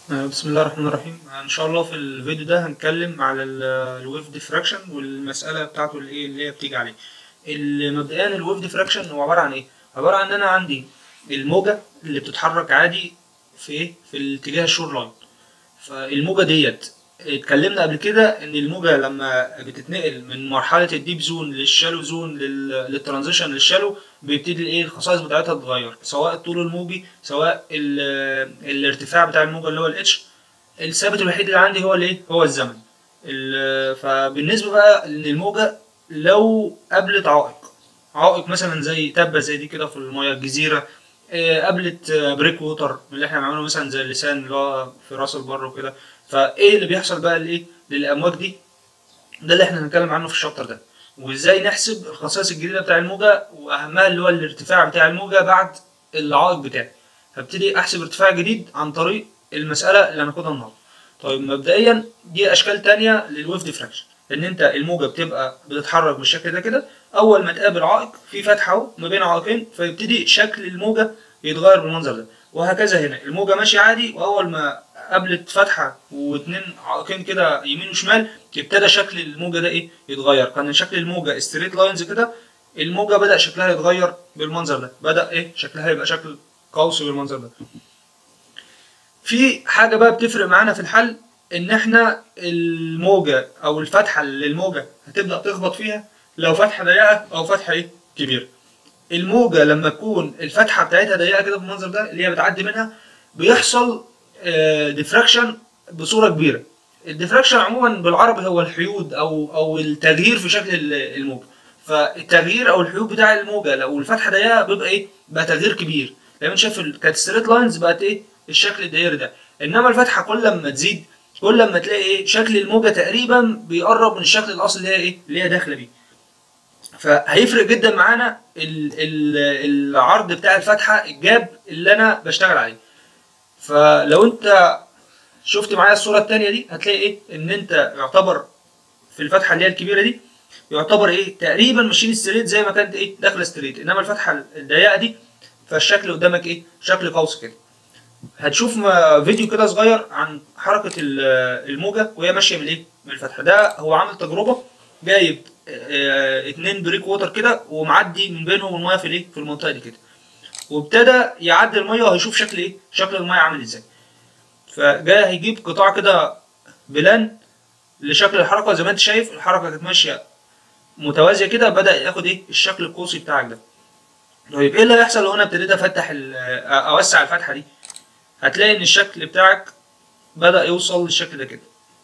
آه، بسم الله الرحمن الرحيم ان شاء الله في الفيديو ده هنتكلم على الويف ديفراكشن والمساله بتاعته اللي ايه اللي هي بتيجي عليه ال- مبدئيا الويف ديفراكشن هو عباره عن ايه عباره عن ان انا عندي الموجه اللي بتتحرك عادي في ايه في الاتجاه الشور لاين فالموجه ديت اتكلمنا قبل كده ان الموجه لما بتتنقل من مرحله الديب زون للشالو زون لل- للترانزيشن للشالو بيبتدي الايه الخصائص بتاعتها تتغير سواء الطول الموجي سواء ال- الارتفاع بتاع الموجه اللي هو الاتش الثابت الوحيد اللي عندي هو الايه هو الزمن ال- فبالنسبه بقى للموجه لو قابلت عائق عائق مثلا زي تبه زي دي كده في الميه الجزيره آه، قابلت آه، بريك ووتر اللي احنا بنعمله مثلا زي اللسان اللي هو في راس البر وكده فايه اللي بيحصل بقى لايه للامواج دي ده اللي احنا هنتكلم عنه في الشابتر ده وازاي نحسب الخصائص الجديده بتاع الموجه واهمها اللي هو الارتفاع بتاع الموجه بعد العائق بتاعي هبتدي احسب ارتفاع جديد عن طريق المساله اللي هناخدها النهارده طيب مبدئيا دي اشكال تانية للويف ديفراكشن ان انت الموجه بتبقى بتتحرك بالشكل ده كده اول ما تقابل عائق في فتحه اهو ما بين عائقين فيبتدي شكل الموجه يتغير بالمنظر ده وهكذا هنا الموجه ماشيه عادي واول ما قابلت فتحه واتنين عائقين كده يمين وشمال ابتدى شكل الموجه ده ايه يتغير كان شكل الموجه ستريت لاينز كده الموجه بدا شكلها يتغير بالمنظر ده بدا ايه شكلها يبقى شكل قوسي بالمنظر ده في حاجه بقى بتفرق معانا في الحل ان احنا الموجه او الفتحه اللي الموجه هتبدا تخبط فيها لو فتحه ضيقه او فتحه ايه كبيره الموجه لما تكون الفتحه بتاعتها ضيقه كده بالمنظر ده اللي هي بتعدي منها بيحصل ديفراكشن بصوره كبيره الديفراكشن عموما بالعربي هو الحيود او او التغيير في شكل ال- الموجه فالتغيير او الحيود بتاع الموجه لو الفتحه ضيقه بيبقى ايه بقى تغيير كبير لما انت شايف ال- كانت ستريت لاينز بقت ايه الشكل الدائري ده انما الفتحه كل لما تزيد كل لما تلاقي ايه شكل الموجه تقريبا بيقرب من الشكل الاصلي اللي هي ايه اللي هي داخله بيه فهيفرق جدا معانا ال- ال- العرض بتاع الفتحه الجاب اللي انا بشتغل عليه فلو انت شفت معايا الصوره الثانيه دي هتلاقي ايه ان انت يعتبر في الفتحه اللي هي الكبيره دي يعتبر ايه تقريبا ماشيين ستريت زي ما كانت ايه داخله ستريت انما الفتحه الضيقه دي فالشكل قدامك ايه شكل قوس كده هتشوف م- فيديو كده صغير عن حركه ال- الموجه وهي ماشيه من ايه من الفتحه ده هو عامل تجربه جايب اه، اتنين بريك ووتر كده ومعدي من بينهم الميه في الايه في المنطقه دي كده وابتدى يعدي الميه وهيشوف شكل ايه شكل الميه عامل ازاي فجاي هيجيب قطاع كده بلان لشكل الحركه زي ما انت شايف الحركه كانت ماشيه متوازيه كده بدا ياخد ايه الشكل القوسي بتاعك ده طيب ايه اللي هيحصل لو انا ابتديت افتح ال- اوسع الفتحه دي هتلاقي ان الشكل بتاعك بدا يوصل للشكل ده كده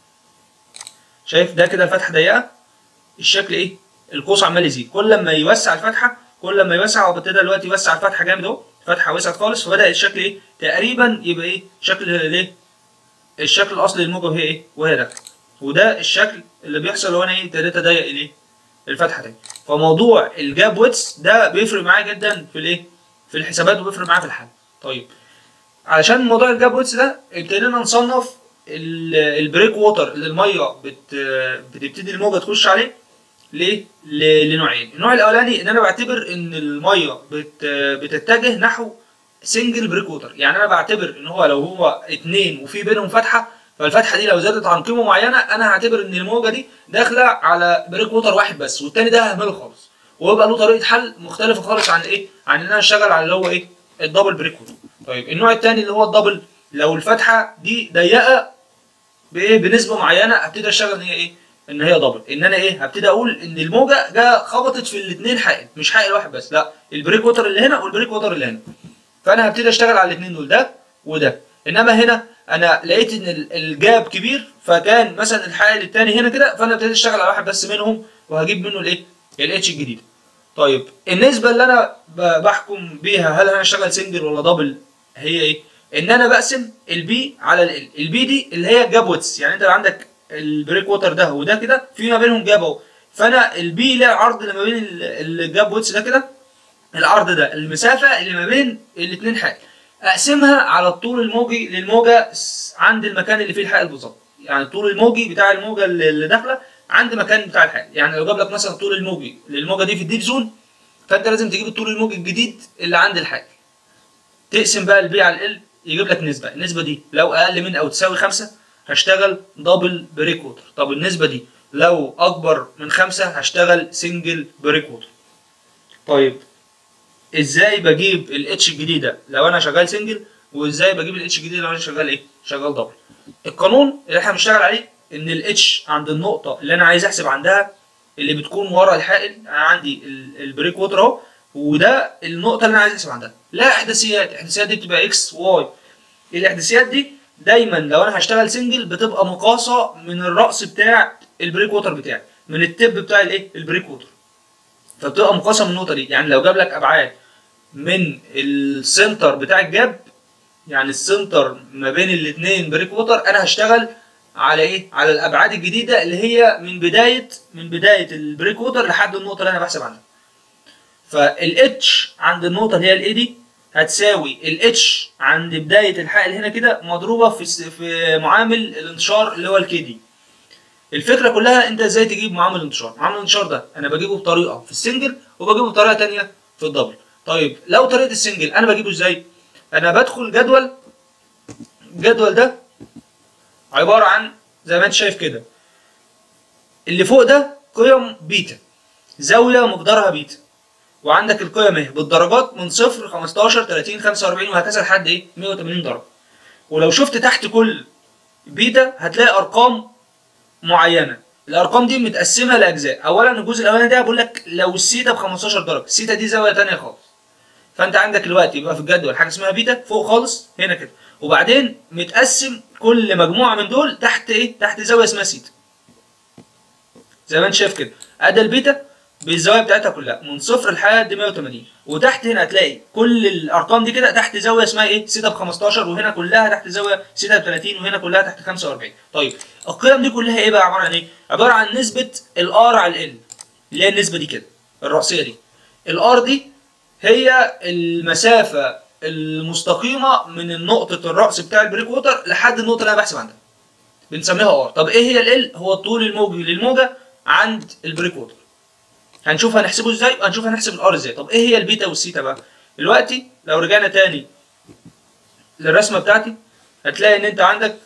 شايف ده كده الفتحه ضيقه الشكل ايه القوس عمال يزيد كل ما يوسع الفتحه كل ما يوسع وابتدى دلوقتي يوسع الفتحه جامد اهو فتحه وسعت خالص فبدا الشكل ايه تقريبا يبقى ايه شكل الايه الشكل الاصلي للموجه وهي ايه وهي داخله وده الشكل اللي بيحصل لو انا ايه ابتديت اضيق الايه الفتحه دي فموضوع الجاب ويتس ده بيفرق معايا جدا في الايه في الحسابات وبيفرق معايا في الحل طيب علشان موضوع الجاب ويتس ده ابتدينا نصنف ال- البريك ووتر اللي الميه بت بتبتدي الموجه تخش عليه ليه؟ ل- لنوعين، النوع الاولاني ان انا بعتبر ان الميه بت بتتجه نحو سنجل بريك ووتر، يعني انا بعتبر ان هو لو هو اتنين وفي بينهم فتحه فالفتحه دي لو زادت عن قيمه معينه انا هعتبر ان الموجه دي داخله على بريك ووتر واحد بس والتاني ده ههمله خالص ويبقى له طريقه حل مختلفه خالص عن ايه؟ عن ان انا اشتغل على اللي هو ايه؟ الدبل بريك ووتر. طيب النوع التاني اللي هو الدبل لو الفتحه دي ضيقه بايه بنسبه معينه ابتدي اشتغل ان هي ايه ان هي دبل ان انا ايه هبتدي اقول ان الموجه جا خبطت في الاثنين حائل مش حائل واحد بس لا البريك ووتر اللي هنا والبريك ووتر اللي هنا فانا هبتدي اشتغل على الاثنين دول ده وده انما هنا انا لقيت ان ال- الجاب كبير فكان مثلا الحائل الثاني هنا كده فانا ابتديت اشتغل على واحد بس منهم وهجيب منه الايه الاتش الجديد طيب النسبه اللي انا ب- بحكم بيها هل انا اشتغل سنجل ولا دبل هي ايه ان انا بقسم البي على ال البي دي اللي هي جاب ويتس يعني انت عندك البريك ووتر ده وده كده في ما بينهم جاب اهو فانا البي اللي هي العرض اللي ما بين ال- الجاب ويتس ده كده العرض ده المسافه اللي ما بين الاثنين حائل اقسمها على الطول الموجي للموجه س- عند المكان اللي فيه الحائل بالظبط يعني الطول الموجي بتاع الموجه اللي اللي داخله عند مكان بتاع الحائل يعني لو جاب لك مثلا الطول الموجي للموجه دي في الديب زون فانت لازم تجيب الطول الموجي الجديد اللي عند الحائل تقسم بقى البي على ال يجيب لك نسبه النسبه دي لو اقل من او تساوي خمسة هشتغل دبل بريك ووتر طب النسبه دي لو اكبر من خمسة هشتغل سنجل بريك ووتر طيب ازاي بجيب الاتش الجديده لو انا شغال سنجل وازاي بجيب الاتش الجديده لو انا شغال ايه شغال دبل القانون اللي احنا بنشتغل عليه ان الاتش عند النقطه اللي انا عايز احسب عندها اللي بتكون ورا الحائل انا عندي ال- البريك ووتر اهو وده النقطه اللي انا عايز احسب عندها لا احداثيات الاحداثيات دي بتبقى اكس واي الاحداثيات دي دايما لو انا هشتغل سنجل بتبقى مقاصه من الراس بتاع البريك ووتر بتاعي من التب بتاع الايه البريك ووتر فبتبقى مقاصه من النقطه دي يعني لو جاب لك ابعاد من السنتر بتاع الجاب يعني السنتر ما بين الاثنين بريك ووتر انا هشتغل على ايه على الابعاد الجديده اللي هي من بدايه من بدايه البريك ووتر لحد النقطه اللي انا بحسب عنها فالاتش عند النقطه اللي هي الاي دي هتساوي الاتش عند بدايه الحائل هنا كده مضروبه في الس- في معامل الانتشار اللي هو الكي دي الفكره كلها انت ازاي تجيب معامل الانتشار معامل الانتشار ده انا بجيبه بطريقه في السنجل وبجيبه بطريقه تانية في الدبل طيب لو طريقه السنجل انا بجيبه ازاي انا بدخل جدول الجدول ده عباره عن زي ما انت شايف كده اللي فوق ده قيم بيتا زاويه مقدارها بيتا وعندك القيم اهي بالدرجات من صفر 15 30 45 وهكذا لحد ايه 180 درجه ولو شفت تحت كل بيتا هتلاقي ارقام معينه الارقام دي متقسمه لاجزاء اولا الجزء الاولاني ده بقول لك لو السيتا ب 15 درجه السيتا دي زاويه تانية خالص فانت عندك دلوقتي يبقى في الجدول حاجه اسمها بيتا فوق خالص هنا كده وبعدين متقسم كل مجموعه من دول تحت ايه تحت زاويه اسمها سيتا زي ما انت شايف كده ادي البيتا بالزوايا بتاعتها كلها من صفر لحد 180 وتحت هنا هتلاقي كل الارقام دي كده تحت زاويه اسمها ايه سيتا ب 15 وهنا كلها تحت زاويه سيتا ب 30 وهنا كلها تحت 45 طيب القيم دي كلها ايه بقى عباره عن ايه عباره عن نسبه الار على ال اللي هي النسبه دي كده الرأسيه دي الار دي هي المسافه المستقيمه من نقطه الراس بتاع البريك ووتر لحد النقطه اللي انا بحسب عندها بنسميها ار طب ايه هي ال هو الطول الموجي للموجه عند البريك ووتر هنشوف هنحسبه ازاي وهنشوف هنحسب الار ازاي طب ايه هي البيتا والسيتا بقى دلوقتي لو رجعنا تاني للرسمه بتاعتي هتلاقي ان انت عندك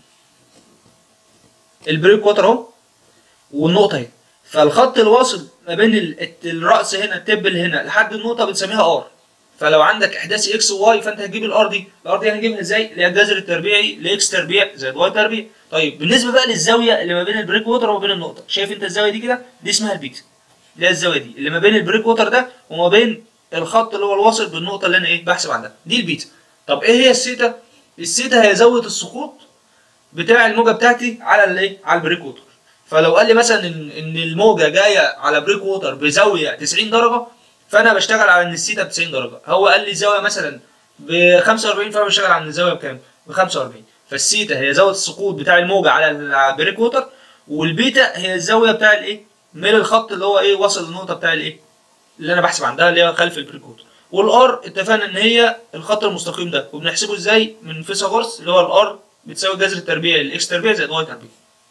البريك ووتر اهو والنقطه اهي فالخط الواصل ما بين ال- الراس هنا التب اللي هنا لحد النقطه بنسميها ار فلو عندك احداثي اكس وواي فانت هتجيب الار دي الار دي هنجيبها ازاي اللي هي الجذر التربيعي لاكس تربيع زائد واي تربيع طيب بالنسبه بقى للزاويه اللي ما بين البريك ووتر وما بين النقطه شايف انت الزاويه دي كده دي اسمها البيتا اللي هي الزاويه دي اللي ما بين البريك ووتر ده وما بين الخط اللي هو الواصل بالنقطه اللي انا ايه بحسب عندها دي البيتا طب ايه هي السيتا السيتا هي زاويه السقوط بتاع الموجه بتاعتي على الايه على البريك ووتر فلو قال لي مثلا ان ان الموجه جايه على بريك ووتر بزاويه 90 درجه فانا بشتغل على ان السيتا ب 90 درجه هو قال لي زاويه مثلا ب 45 فانا بشتغل على ان الزاويه بكام ب 45 فالسيتا هي زاويه السقوط بتاع الموجه على البريك ووتر والبيتا هي الزاويه بتاع الايه ميل الخط اللي هو ايه وصل للنقطه بتاع الايه اللي انا بحسب عندها اللي هي خلف البريك ووتر والار اتفقنا ان هي الخط المستقيم ده وبنحسبه ازاي من فيثاغورس اللي هو الار بتساوي الجذر التربيعي الاكس تربيع زائد واي تربيع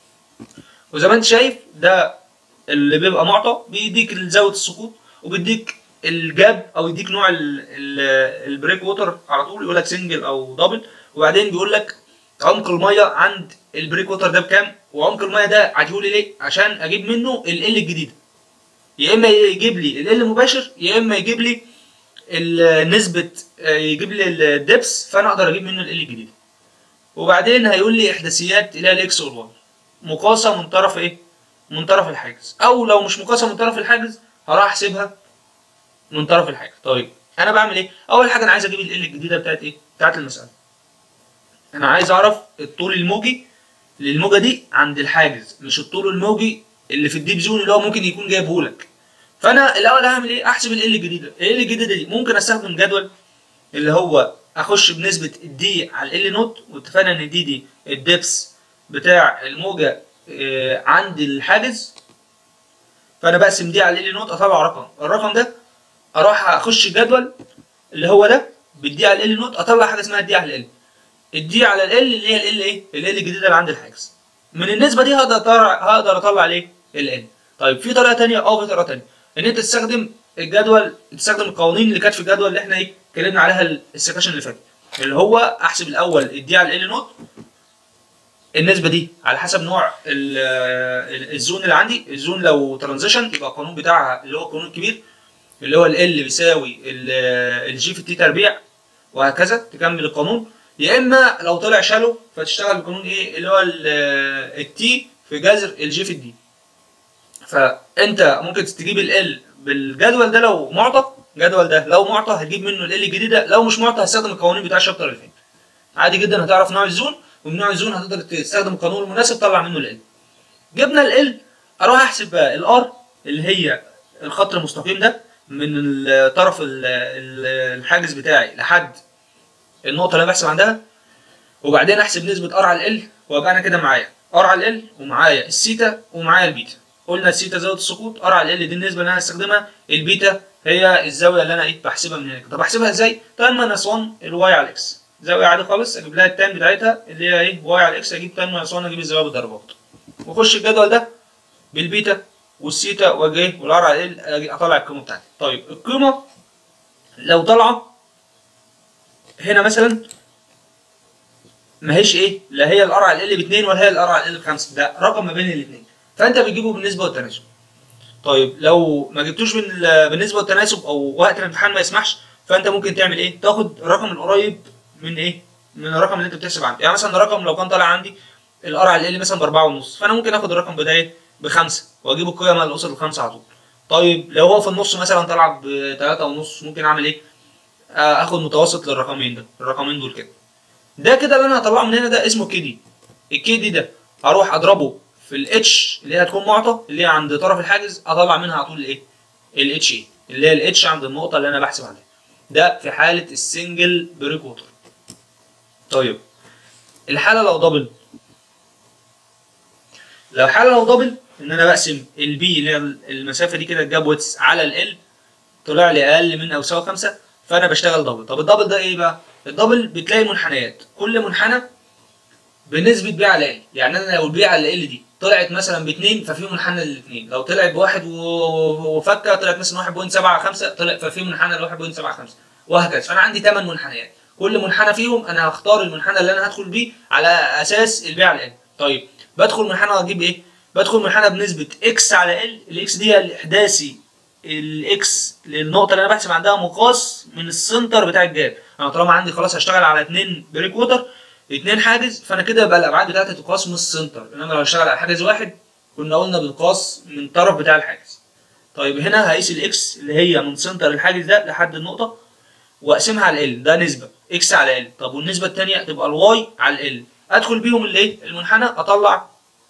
وزي ما انت شايف ده اللي بيبقى معطى بيديك زاويه السقوط وبيديك الجاب او يديك نوع ال- ال- البريك ووتر على طول يقول لك سنجل او دبل وبعدين بيقول لك عمق الميه عند البريك ووتر ده بكام وعمق الميه ده عجبولي ليه عشان اجيب منه ال ال الجديده يا اما يجيب لي ال ال مباشر يا اما يجيب لي ال- نسبه آه، يجيب لي الدبس فانا اقدر اجيب منه ال ال الجديده وبعدين هيقول لي احداثيات اللي هي الاكس والواي مقاسه من طرف ايه من طرف الحاجز او لو مش مقاسه من طرف الحاجز هروح احسبها من طرف الحاجز طيب انا بعمل ايه اول حاجه انا عايز اجيب ال الجديده بتاعت ايه بتاعت المساله انا عايز اعرف الطول الموجي للموجه دي عند الحاجز مش الطول الموجي اللي في الديب زون اللي هو ممكن يكون جايبه لك فانا الاول هعمل ايه احسب ال الجديده ال الجديده دي ممكن استخدم جدول اللي هو اخش بنسبه الدي على ال نوت واتفقنا ان دي دي الدبس بتاع الموجه آه، عند الحاجز فانا بقسم دي على ال نوت اطلع رقم الرقم ده اروح اخش الجدول اللي هو ده بالدي على ال نوت اطلع حاجه اسمها الدي على ال الدي على ال اللي هي ال ايه ال الجديده اللي عند الحاجز من النسبه دي هقدر أطلع هقدر اطلع ايه ال ال طيب في طريقه تانية اه في طريقه تانية ان انت تستخدم الجدول تستخدم القوانين اللي كانت في الجدول اللي احنا ايه اتكلمنا عليها السكاشن اللي فاتت اللي هو احسب الاول الدي على ال نوت النسبه دي على حسب نوع ال- ال- الزون اللي عندي الزون لو ترانزيشن يبقى القانون بتاعها اللي هو القانون الكبير اللي هو ال L بيساوي الجي في التي تربيع وهكذا تكمل القانون يا اما لو طلع شالو فتشتغل بقانون ايه اللي هو التي في جذر الجي في الدي فانت ممكن تجيب ال L بالجدول ده لو معطى الجدول ده لو معطى هتجيب منه ال L الجديده لو مش معطى هستخدم القوانين بتاع الشابتر اللي فات عادي جدا هتعرف نوع الزون ومن نوع الزون هتقدر تستخدم القانون المناسب تطلع منه ال L جبنا ال L اروح احسب بقى الار اللي هي الخط المستقيم ده من الطرف ال- ال- الحاجز بتاعي لحد النقطه اللي انا بحسب عندها وبعدين احسب نسبه ار على ال وابقى انا كده معايا ار على ال ومعايا السيتا ومعايا البيتا قلنا السيتا زاويه السقوط ار على ال دي النسبه اللي انا هستخدمها البيتا هي الزاويه اللي انا ايه بحسبها من هنا طب احسبها ازاي؟ تان ماينس 1 الواي على الاكس زاويه عادي خالص اجيب لها التان بتاعتها اللي هي ايه واي على الاكس اجيب تان ماينس 1 اجيب الزاويه بالضربات واخش الجدول ده بالبيتا والسيتا واجي ايه والار على ال أجي اطلع القيمه بتاعتي طيب القيمه لو طالعه هنا مثلا ما هيش ايه لا هي الار على ال ب 2 ولا هي الار على ال ب 5 ده رقم ما بين الاثنين فانت بتجيبه بالنسبه والتناسب طيب لو ما جبتوش بال- بالنسبه والتناسب او وقت الامتحان ما يسمحش فانت ممكن تعمل ايه تاخد الرقم القريب من ايه من الرقم اللي انت بتحسب عنده يعني مثلا الرقم لو كان طالع عندي الار على ال مثلا باربعة ونص فانا ممكن اخد الرقم ده ايه بخمسة واجيب القيمه اللي وصلت لخمسة على طول طيب لو هو في النص مثلا طلع بتلاتة ونص ممكن اعمل ايه آه، اخد متوسط للرقمين ده الرقمين دول كده ده كده اللي انا هطلعه من هنا ده اسمه كي دي الكي دي ده هروح اضربه في الاتش اللي هي هتكون معطى اللي هي عند طرف الحاجز اطلع منها على طول الايه الاتش ايه اللي هي الاتش عند النقطه اللي انا بحسب عليها ده في حاله السنجل بريك ووتر طيب الحاله لو دبل لو حاله لو دبل ان انا بقسم البي اللي هي المسافه دي كده الجاب ويتس على ال طلع لي اقل من او يساوي 5 فانا بشتغل دبل طب الدبل ده ايه بقى الدبل بتلاقي منحنيات كل منحنى بنسبه بي على ال يعني انا لو البي على ال دي طلعت مثلا باثنين ففي منحنى للاثنين لو طلعت بواحد و- وفكه طلعت مثلا 1.75 طلع ففي منحنى ل 1.75 وهكذا فانا عندي 8 منحنيات كل منحنى فيهم انا هختار المنحنى اللي انا هدخل بيه على اساس البي على ال طيب بدخل منحنى واجيب ايه بدخل منحنى بنسبه اكس على ال الاكس دي هي الاحداثي الاكس للنقطه اللي انا بحسب عندها مقاس من السنتر بتاع الجاب انا طالما عندي خلاص هشتغل على اتنين بريك ووتر اتنين حاجز فانا كده يبقى الابعاد بتاعتي تقاس من السنتر انما لو هشتغل على حاجز واحد كنا قلنا بنقاس من الطرف بتاع الحاجز طيب هنا هقيس الاكس اللي هي من سنتر الحاجز ده لحد النقطه واقسمها على ال ده نسبه اكس على ال طب والنسبه الثانيه تبقى الواي على ال ادخل بيهم الايه المنحنى اطلع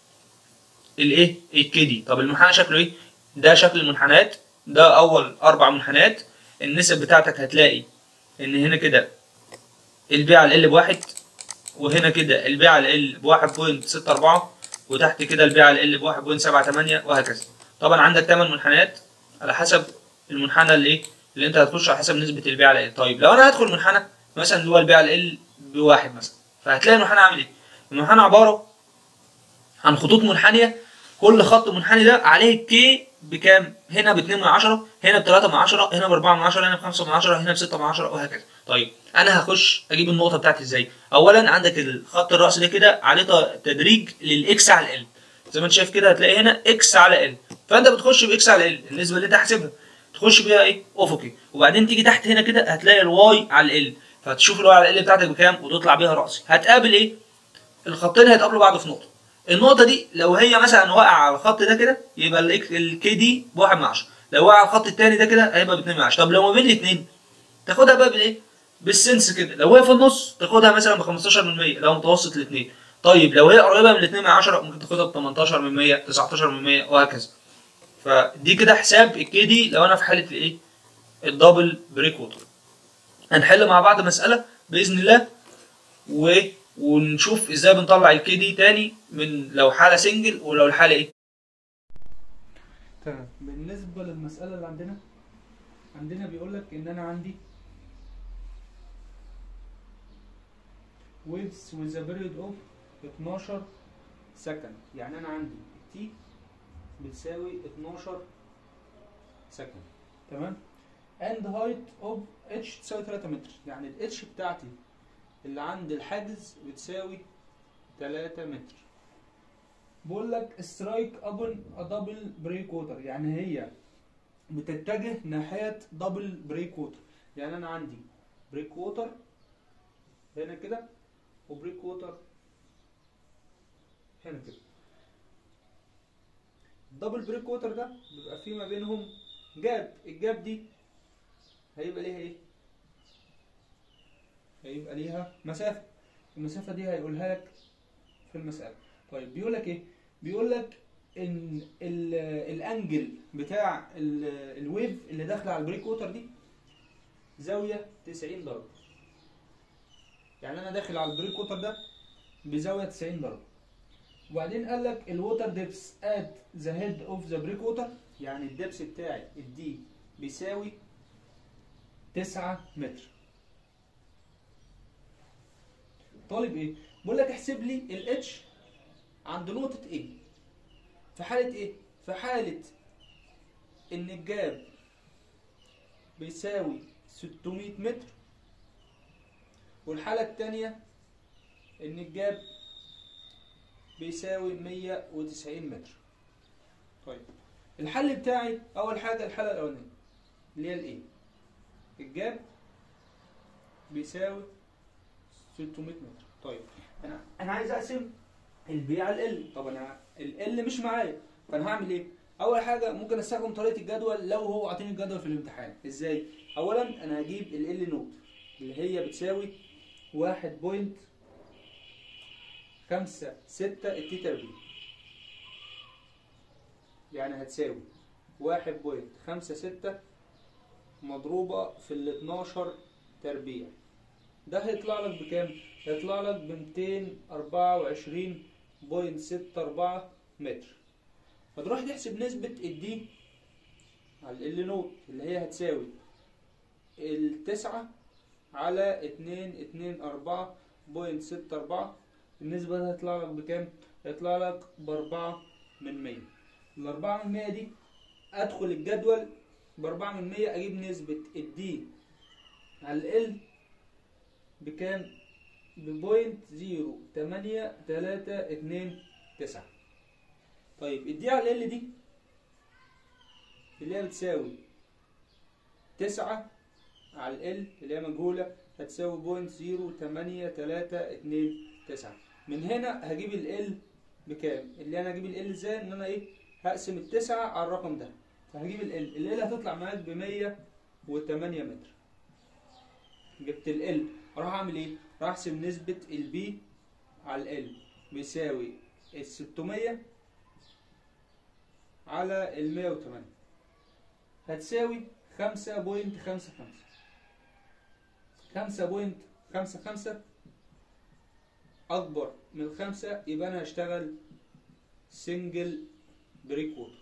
الايه الكي دي طب المنحنى شكله ايه ده شكل المنحنيات ده اول اربع منحنيات النسب بتاعتك هتلاقي ان هنا كده البي على ال بواحد وهنا كده البي على ال بواحد بوينت ستة أربعة وتحت كده البي على ال بواحد بوينت سبعة تمانية وهكذا طبعا عندك تمن منحنيات على حسب المنحنى اللي ايه اللي انت هتخش على حسب نسبة البي على ال طيب لو انا هدخل منحنى مثلا اللي هو البي على ال بواحد مثلا فهتلاقي المنحنى عامل ايه المنحنى عبارة عن خطوط منحنية كل خط منحني ده عليه كي بكام؟ هنا ب 2 من 10 هنا ب 3 من 10 هنا ب 4 من 10 هنا ب 5 من 10 هنا ب 6 من 10 وهكذا طيب انا هخش اجيب النقطه بتاعتي ازاي اولا عندك الخط الراس ده كده عليه ت- تدريج للاكس على ال زي ما انت شايف كده هتلاقي هنا اكس على ال فانت بتخش باكس على ال النسبه اللي انت حاسبها تخش بيها ايه افقي وبعدين تيجي تحت هنا كده هتلاقي الواي على ال فتشوف الواي على ال بتاعتك بكام وتطلع بيها راسي هتقابل ايه الخطين هيتقابلوا بعض في نقطه النقطه دي لو هي مثلا واقعه على الخط ده كده يبقى الكي دي بواحد من 10 لو وقع على الخط التاني ده كده هيبقى ب 2 من 10 طب لو ما بين الاثنين تاخدها بقى بالايه بالسنس كده لو هي في النص تاخدها مثلا ب 15 من 100 لو متوسط الاثنين طيب لو هي قريبه من الاثنين من 10 ممكن تاخدها ب 18 من 100 19 من 100 وهكذا فدي كده حساب الكي دي لو انا في حاله الايه الدبل بريك ووتر هنحل مع بعض مساله باذن الله و... ونشوف ازاي بنطلع الكي دي تاني من لو حاله سنجل ولو الحاله ايه تمام بالنسبة للمسألة اللي عندنا عندنا بيقول لك إن أنا عندي waves with a period of 12 سكند يعني أنا عندي t بتساوي 12 سكند تمام and height of h تساوي 3 متر يعني ال h بتاعتي اللي عند الحاجز بتساوي 3 متر بقول لك سترايك ابون دبل بريك ووتر يعني هي بتتجه ناحية دبل بريك ووتر يعني انا عندي بريك ووتر هنا كده وبريك ووتر هنا كده الدبل بريك ووتر ده بيبقى في ما بينهم جاب الجاب دي هيبقى ليها ايه هيبقى ليها مسافة المسافة دي هيقولها لك في المسألة طيب بيقول لك ايه بيقول لك ان ال- الانجل بتاع ال- الويف اللي داخله على البريك ووتر دي زاوية 90 درجة يعني انا داخل على البريك ووتر ده بزاوية 90 درجة وبعدين قال لك الووتر ديبس ات ذا هيد اوف ذا بريك ووتر يعني الدبس بتاعي الدي بيساوي 9 متر طالب ايه بقول لك احسب لي الاتش عند نقطة ايه في حالة ايه في حالة ان الجاب بيساوي 600 متر والحالة التانية ان الجاب بيساوي 190 متر طيب الحل بتاعي اول حاجة الحالة الاولانية اللي هي الايه الجاب بيساوي 600 متر طيب انا انا عايز اقسم البي على ال طب انا ال مش معايا فانا هعمل ايه اول حاجه ممكن استخدم طريقه الجدول لو هو عاطيني الجدول في الامتحان ازاي اولا انا هجيب ال نوت اللي هي بتساوي 1.56 التي تربيع يعني هتساوي 1.56 مضروبة في ال 12 تربيع ده هيطلع لك بكام؟ هيطلع لك ب 224.64 متر فتروح تحسب نسبة الدي على ال نوت اللي هي هتساوي التسعة على اتنين اتنين أربعة بوينت ستة أربعة النسبة دي هيطلع لك بكام؟ هيطلع لك بأربعة من مية الأربعة من مية دي أدخل الجدول بأربعة من مية أجيب نسبة الدي على ال بكام؟ ببوينت زيرو تمانية تلاتة اتنين تسعة طيب الدي على ال دي اللي هي بتساوي تسعة على ال اللي هي مجهولة هتساوي بوينت زيرو تمانية تلاتة اتنين تسعة من هنا هجيب ال بكام؟ اللي انا هجيب ال ازاي؟ ان انا ايه؟ هقسم التسعة على الرقم ده فهجيب ال ال هتطلع معاك بمية وتمانية متر جبت ال اروح اعمل ايه؟ راح احسب نسبة البي على ال بيساوي ال 600 على ال 108 هتساوي 5.55 5.55 اكبر من 5 يبقى انا هشتغل سنجل بريك ووتر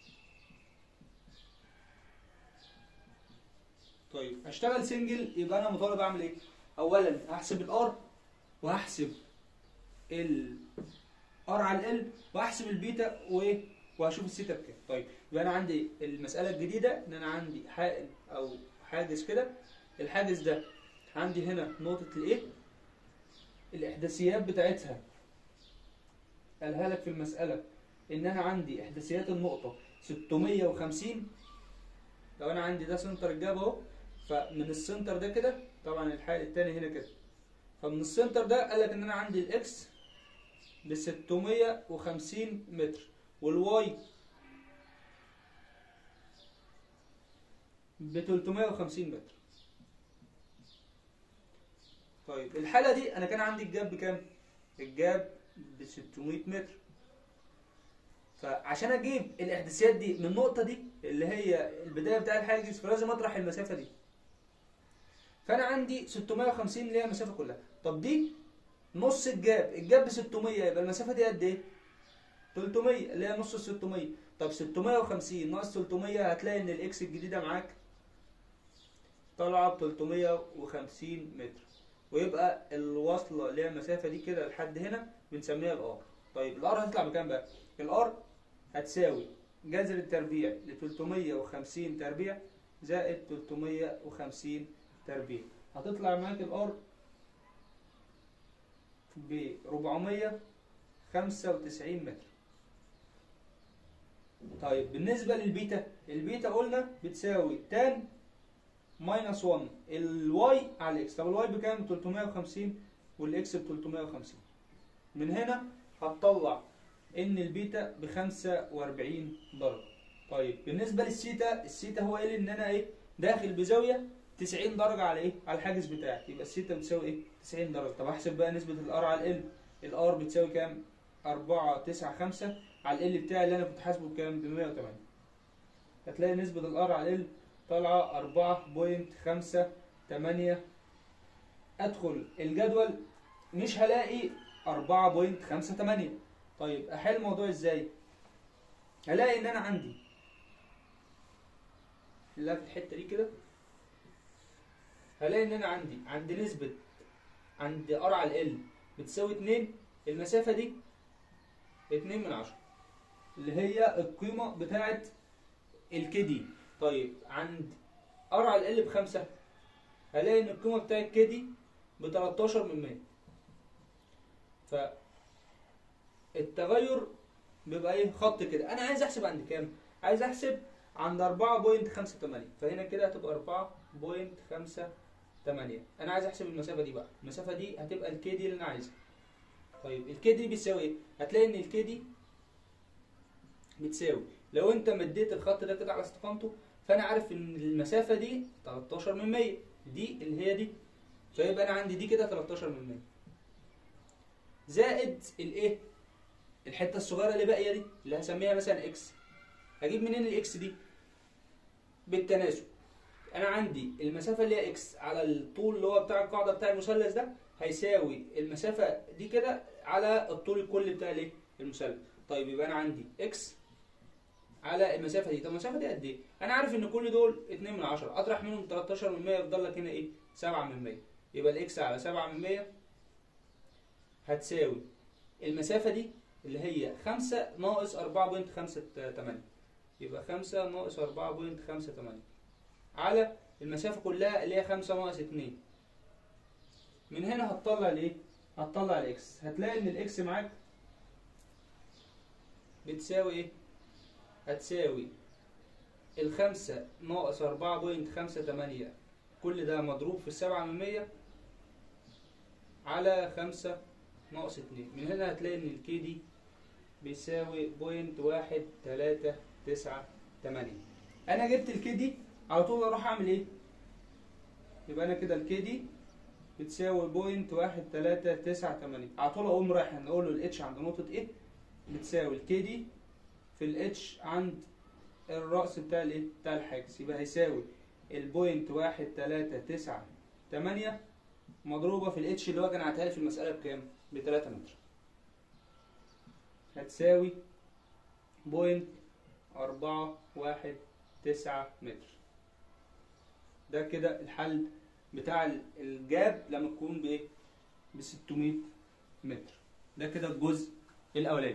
طيب هشتغل سنجل يبقى انا مطالب اعمل ايه اولا هحسب الار وهحسب ال ار على ال وهحسب البيتا وايه وهشوف السيتا بكام طيب يبقى انا عندي المساله الجديده ان انا عندي حائل او حاجز كده الحاجز ده عندي هنا نقطه الايه الاحداثيات بتاعتها قالها لك في المساله ان انا عندي احداثيات النقطه 650 لو انا عندي ده سنتر الجاب اهو فمن السنتر ده كده طبعا الحائل التاني هنا كده فمن السنتر ده قال لك ان انا عندي الاكس ب 650 متر والواي ب 350 متر طيب الحالة دي انا كان عندي الجاب بكام؟ الجاب ب 600 متر فعشان اجيب الاحداثيات دي من النقطة دي اللي هي البداية بتاع الحاجز فلازم اطرح المسافة دي فانا عندي 650 اللي هي المسافة كلها طب دي نص الجاب الجاب ب 600 يبقى المسافة دي قد ايه؟ 300 اللي هي نص ال 600 طب 650 ناقص 300 هتلاقي ان الاكس الجديدة معاك طالعة ب 350 متر ويبقى الوصلة اللي هي المسافة دي كده لحد هنا بنسميها الار طيب الار هتطلع بكام بقى؟ الار هتساوي جذر التربيع ل 350 تربيع زائد 350 تربيع هتطلع معاك الار ب 495 متر طيب بالنسبة للبيتا البيتا قلنا بتساوي تان ماينس 1 الواي على الاكس طب الواي بكام 350 والاكس ب 350 من هنا هتطلع ان البيتا ب 45 درجة طيب بالنسبة للسيتا السيتا هو قال ان انا ايه داخل بزاوية 90 درجة على ايه على الحاجز بتاعي يبقى السيتا بتساوي ايه 90 درجة طب احسب بقى نسبة الار على ال الار بتساوي كام 4 9 5 على ال بتاعي اللي انا كنت حاسبه بكام ب 108 هتلاقي نسبة الار على ال طالعة 4.58 ادخل الجدول مش هلاقي 4.58 طيب احل الموضوع ازاي هلاقي ان انا عندي لا في الحته دي كده هلاقي ان انا عندي عند نسبه عند ار على ال بتساوي 2 المسافه دي 2 من 10 اللي هي القيمه بتاعه الكي دي طيب عند ار على ال بخمسة هلاقي ان القيمه بتاعه كي دي ب 13 من 100 ف التغير بيبقى ايه خط كده انا عايز احسب عند كام عايز احسب عند 4.58 فهنا كده هتبقى 4.58 انا عايز احسب المسافه دي بقى المسافه دي هتبقى الكي دي اللي انا عايزها طيب الكي دي بيساوي ايه هتلاقي ان الكي دي بتساوي لو انت مديت الخط ده كده على استقامته فانا عارف ان المسافه دي 13 من 100 دي اللي هي دي فيبقى انا عندي دي كده 13 من 100 زائد الايه الحته الصغيره اللي باقيه دي اللي هسميها مثلا اكس هجيب منين الاكس دي بالتناسب انا عندي المسافه اللي هي اكس على الطول اللي هو بتاع القاعده بتاع المثلث ده هيساوي المسافه دي كده على الطول الكلي بتاع الايه المثلث طيب يبقى انا عندي اكس على المسافه دي طب المسافه دي قد ايه انا عارف ان كل دول 2 من 10 اطرح منهم 13 من 100 يفضل لك هنا ايه 7 من 100 يبقى الاكس على 7 من 100 هتساوي المسافه دي اللي هي 5 ناقص 4.58 يبقى 5 ناقص 4.58 على المسافة كلها اللي هي 5 ناقص 2 من هنا هتطلع الايه؟ هتطلع الاكس هتلاقي ان الاكس معاك بتساوي ايه؟ هتساوي الخمسة ناقص 4.58 كل ده مضروب في السبعة من مية على خمسة ناقص اتنين من هنا هتلاقي ان الكي دي بيساوي بوينت واحد تلاتة تسعة تمانية انا جبت الكي دي على طول اروح اعمل ايه يبقى انا كده الكي دي بتساوي بوينت واحد تلاتة تسعة تمانية على طول اقوم رايح نقول له الاتش عند نقطة ايه بتساوي الكي دي في الاتش عند الرأس بتاع الايه بتاع الحاجز يبقى هيساوي البوينت واحد تلاتة تسعة تمانية مضروبة في الاتش اللي هو كان عطاها لي في المسألة بكام؟ ب 3 متر. هتساوي بوينت أربعة واحد تسعة متر. ده كده الحل بتاع ال- الجاب لما تكون بإيه؟ ب 600 متر. ده كده الجزء الأولاني.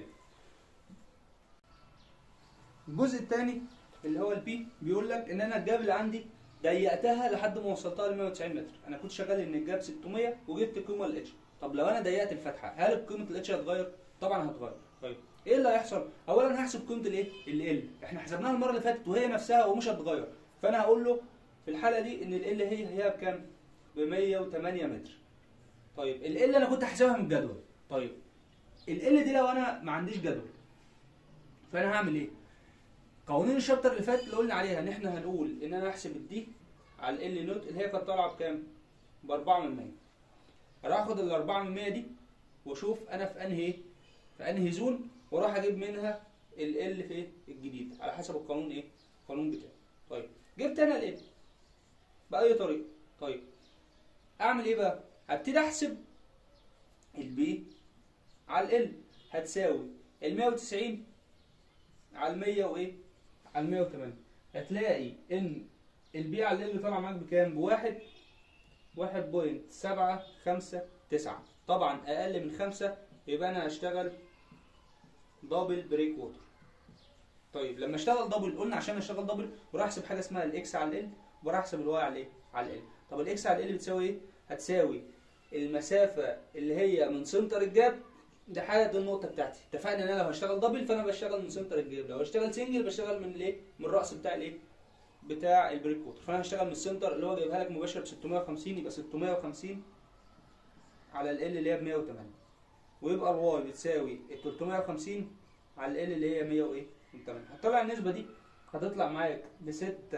الجزء الثاني اللي هو البي بيقول لك إن أنا الجاب اللي عندي ضيقتها لحد ما وصلتها ل 190 متر انا كنت شغال ان الجاب 600 وجبت قيمه الاتش طب لو انا ضيقت الفتحه هل قيمه الاتش هتتغير طبعا هتتغير طيب ايه اللي هيحصل اولا هحسب قيمه الايه ال احنا حسبناها المره اللي فاتت وهي نفسها ومش هتتغير فانا هقول له في الحاله دي ان ال هي هي بكام ب 108 متر طيب ال انا كنت حاسبها من الجدول طيب ال دي لو انا ما عنديش جدول فانا هعمل ايه قوانين الشابتر اللي فات اللي قلنا عليها ان احنا هنقول ان انا احسب الدي على ال نوت اللي هي كانت طالعه بكام؟ ب 4 من 100 اروح اخد ال 4 من 100 دي واشوف انا في انهي ايه؟ في انهي زون واروح اجيب منها ال ال في ايه؟ الجديد على حسب القانون ايه؟ القانون بتاعي. طيب جبت انا ال باي طريقه طيب اعمل ايه بقى؟ هبتدي احسب البي على ال هتساوي ال 190 على ال 100 وايه؟ على ال 108 هتلاقي ان البي على اللي طالع معاك بكام؟ بواحد واحد بوينت سبعة خمسة تسعة طبعا أقل من خمسة يبقى أنا هشتغل دبل بريك ووتر طيب لما اشتغل دبل قلنا عشان اشتغل دبل وراح احسب حاجه اسمها الاكس على ال وراح احسب الواي على ايه؟ على ال طب الاكس على ال بتساوي ايه؟ هتساوي المسافه اللي هي من سنتر الجاب ده حاجه دي النقطه بتاعتي اتفقنا ان انا لو هشتغل دبل فانا بشتغل من سنتر الجاب لو هشتغل سنجل بشتغل من الايه من الراس بتاع الايه بتاع البريك كوتر فانا هشتغل من السنتر اللي هو جايبها لك مباشر ب 650 يبقى 650 على ال اللي هي ب 108 ويبقى الواي بتساوي ال 350 على ال اللي هي 100 وايه 8 هتطلع النسبه دي هتطلع معاك ب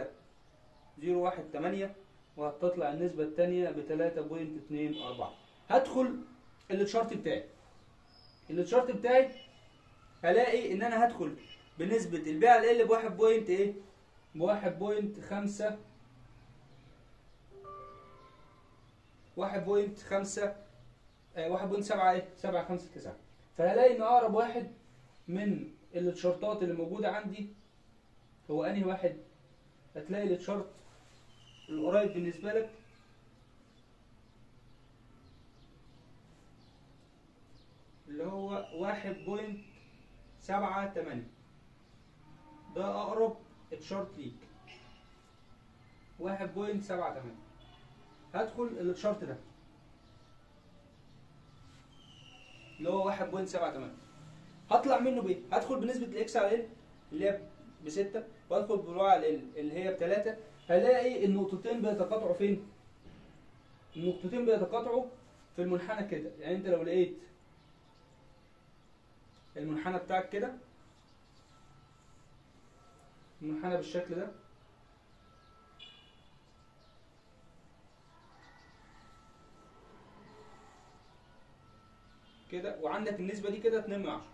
6.018 وهتطلع النسبه الثانيه ب 3.24 هدخل التشارت بتاعي التشارت بتاعي هلاقي ان انا هدخل بنسبه البيع على ال بواحد بوينت ايه بواحد بوينت خمسة واحد بوينت خمسة آه، واحد بوينت سبعة ايه سبعة خمسة تسعة فهلاقي ان اقرب واحد من التشارتات اللي موجودة عندي هو انهي واحد هتلاقي التشارت القريب بالنسبة لك اللي هو واحد بوينت سبعة تمانية ده أقرب تشارت ليك واحد بوينت سبعة تمانية هدخل التشارت ده اللي هو واحد بوينت سبعة تمانية هطلع منه بإيه؟ هدخل بنسبة الإكس على ال اللي هي بستة وأدخل بالواي على ال اللي هي بتلاتة هلاقي النقطتين بيتقاطعوا فين؟ النقطتين بيتقاطعوا في المنحنى كده يعني أنت لو لقيت المنحنى بتاعك كده المنحنى بالشكل ده كده وعندك النسبة دي كده 2 من 10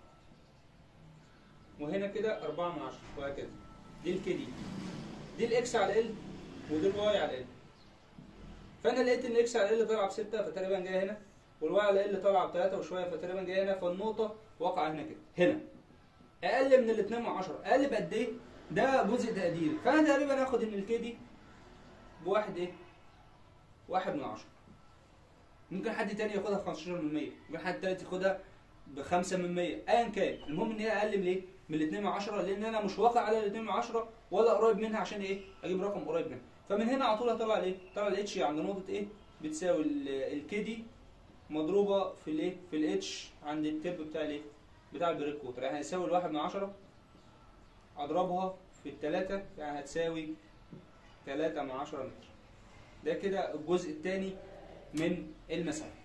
وهنا كده 4 من 10 وهكذا دي الكدي دي الاكس على ال ودي الواي على ال فانا لقيت ان الاكس على ال طالعه ب 6 فتقريبا جايه هنا والواي على ال طالعه ب 3 وشويه فتقريبا جايه هنا فالنقطه واقعه هنا كده هنا اقل من الاثنين من 10 اقل بقد ايه ده جزء تقديري فانا تقريبا هاخد ان الكي دي بواحد ايه واحد من 10 ممكن حد تاني ياخدها ب 15% ممكن حد تالت ياخدها ب 5 من 100 ايا كان المهم ان هي اقل من ايه من الاثنين من 10 لان انا مش واقع على الاثنين من 10 ولا قريب منها عشان ايه اجيب رقم قريب منها فمن هنا على طول هطلع الايه طلع الاتش عند نقطه ايه بتساوي الكي دي مضروبه في الايه في الاتش عند التب بتاع الايه بتاع البريك كوتر يعني هيساوي الواحد من عشرة اضربها في التلاتة يعني هتساوي تلاتة من عشرة متر ده كده الجزء الثاني من المسألة